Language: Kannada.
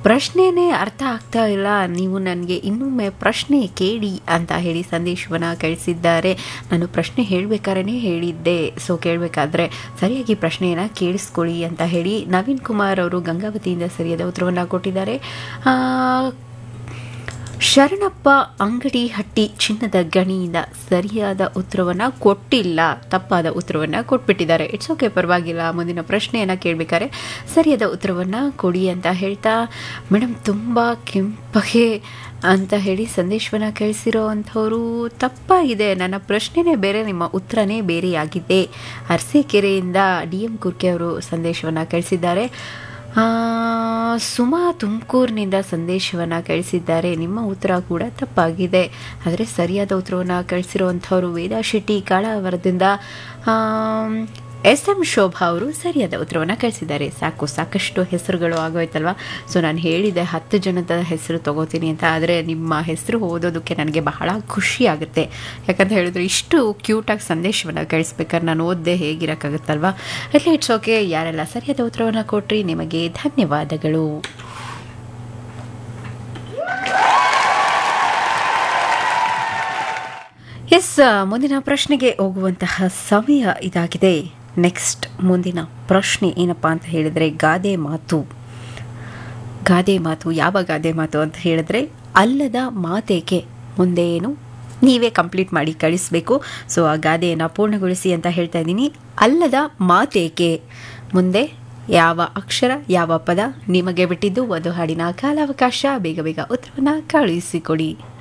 ಪ್ರಶ್ನೆನೇ ಅರ್ಥ ಆಗ್ತಾ ಇಲ್ಲ ನೀವು ನನಗೆ ಇನ್ನೊಮ್ಮೆ ಪ್ರಶ್ನೆ ಕೇಳಿ ಅಂತ ಹೇಳಿ ಸಂದೇಶವನ್ನು ಕಳಿಸಿದ್ದಾರೆ ನಾನು ಪ್ರಶ್ನೆ ಹೇಳಬೇಕಾದ್ರೆ ಹೇಳಿದ್ದೆ ಸೊ ಕೇಳಬೇಕಾದ್ರೆ ಸರಿಯಾಗಿ ಪ್ರಶ್ನೆಯನ್ನು ಕೇಳಿಸ್ಕೊಳ್ಳಿ ಅಂತ ಹೇಳಿ ನವೀನ್ ಕುಮಾರ್ ಅವರು ಗಂಗಾವತಿಯಿಂದ ಸರಿಯಾದ ಉತ್ತರವನ್ನು ಕೊಟ್ಟಿದ್ದಾರೆ ಆ, ಶರಣಪ್ಪ ಅಂಗಡಿ ಹಟ್ಟಿ ಚಿನ್ನದ ಗಣಿಯಿಂದ ಸರಿಯಾದ ಉತ್ತರವನ್ನು ಕೊಟ್ಟಿಲ್ಲ ತಪ್ಪಾದ ಉತ್ತರವನ್ನು ಕೊಟ್ಬಿಟ್ಟಿದ್ದಾರೆ ಇಟ್ಸ್ ಓಕೆ ಪರವಾಗಿಲ್ಲ ಮುಂದಿನ ಪ್ರಶ್ನೆಯನ್ನು ಕೇಳಬೇಕಾದ್ರೆ ಸರಿಯಾದ ಉತ್ತರವನ್ನು ಕೊಡಿ ಅಂತ ಹೇಳ್ತಾ ಮೇಡಮ್ ತುಂಬ ಕೆಂಪಗೆ ಅಂತ ಹೇಳಿ ಸಂದೇಶವನ್ನು ಕಳಿಸಿರೋ ಅಂಥವರು ತಪ್ಪಾಗಿದೆ ನನ್ನ ಪ್ರಶ್ನೆನೇ ಬೇರೆ ನಿಮ್ಮ ಉತ್ತರನೇ ಬೇರೆಯಾಗಿದೆ ಅರಸೀಕೆರೆಯಿಂದ ಡಿ ಎಂ ಕುರ್ಕೆ ಅವರು ಸಂದೇಶವನ್ನು ಕಳಿಸಿದ್ದಾರೆ ಆ, ಸುಮಾ ತುಮಕೂರಿನಿಂದ ಸಂದೇಶವನ್ನು ಕಳಿಸಿದ್ದಾರೆ ನಿಮ್ಮ ಉತ್ತರ ಕೂಡ ತಪ್ಪಾಗಿದೆ ಆದರೆ ಸರಿಯಾದ ಉತ್ತರವನ್ನು ಕಳಿಸಿರುವಂಥವರು ವೇದಾ ಶೆಟ್ಟಿ ಕಾಳಾವರದಿಂದ ಎಸ್ ಎಂ ಶೋಭಾ ಅವರು ಸರಿಯಾದ ಉತ್ತರವನ್ನು ಕಳಿಸಿದ್ದಾರೆ ಸಾಕು ಸಾಕಷ್ಟು ಹೆಸರುಗಳು ಆಗೋಯ್ತಲ್ವಾ ಸೊ ನಾನು ಹೇಳಿದೆ ಹತ್ತು ಜನದ ಹೆಸರು ತಗೋತೀನಿ ಅಂತ ಆದರೆ ನಿಮ್ಮ ಹೆಸರು ಓದೋದಕ್ಕೆ ನನಗೆ ಬಹಳ ಖುಷಿ ಆಗುತ್ತೆ ಯಾಕಂತ ಹೇಳಿದ್ರೆ ಇಷ್ಟು ಕ್ಯೂಟಾಗಿ ಸಂದೇಶವನ್ನು ಕಳಿಸ್ಬೇಕಾದ್ರೆ ನಾನು ಓದದೆ ಹೇಗಿರೋಕ್ಕಾಗುತ್ತಲ್ವಾ ಅಟ್ಲಿ ಇಟ್ಸ್ ಓಕೆ ಯಾರೆಲ್ಲ ಸರಿಯಾದ ಉತ್ತರವನ್ನು ಕೊಟ್ರಿ ನಿಮಗೆ ಧನ್ಯವಾದಗಳು ಎಸ್ ಮುಂದಿನ ಪ್ರಶ್ನೆಗೆ ಹೋಗುವಂತಹ ಸಮಯ ಇದಾಗಿದೆ ನೆಕ್ಸ್ಟ್ ಮುಂದಿನ ಪ್ರಶ್ನೆ ಏನಪ್ಪ ಅಂತ ಹೇಳಿದರೆ ಗಾದೆ ಮಾತು ಗಾದೆ ಮಾತು ಯಾವ ಗಾದೆ ಮಾತು ಅಂತ ಹೇಳಿದ್ರೆ ಅಲ್ಲದ ಮಾತೇಕೆ ಮುಂದೆ ಏನು ನೀವೇ ಕಂಪ್ಲೀಟ್ ಮಾಡಿ ಕಳಿಸ್ಬೇಕು ಸೊ ಆ ಗಾದೆಯನ್ನು ಪೂರ್ಣಗೊಳಿಸಿ ಅಂತ ಹೇಳ್ತಾ ಇದ್ದೀನಿ ಅಲ್ಲದ ಮಾತೇಕೆ ಮುಂದೆ ಯಾವ ಅಕ್ಷರ ಯಾವ ಪದ ನಿಮಗೆ ಬಿಟ್ಟಿದ್ದು ಒಂದು ಹಾಡಿನ ಕಾಲಾವಕಾಶ ಬೇಗ ಬೇಗ ಉತ್ತರವನ್ನು ಕಳುಹಿಸಿಕೊಡಿ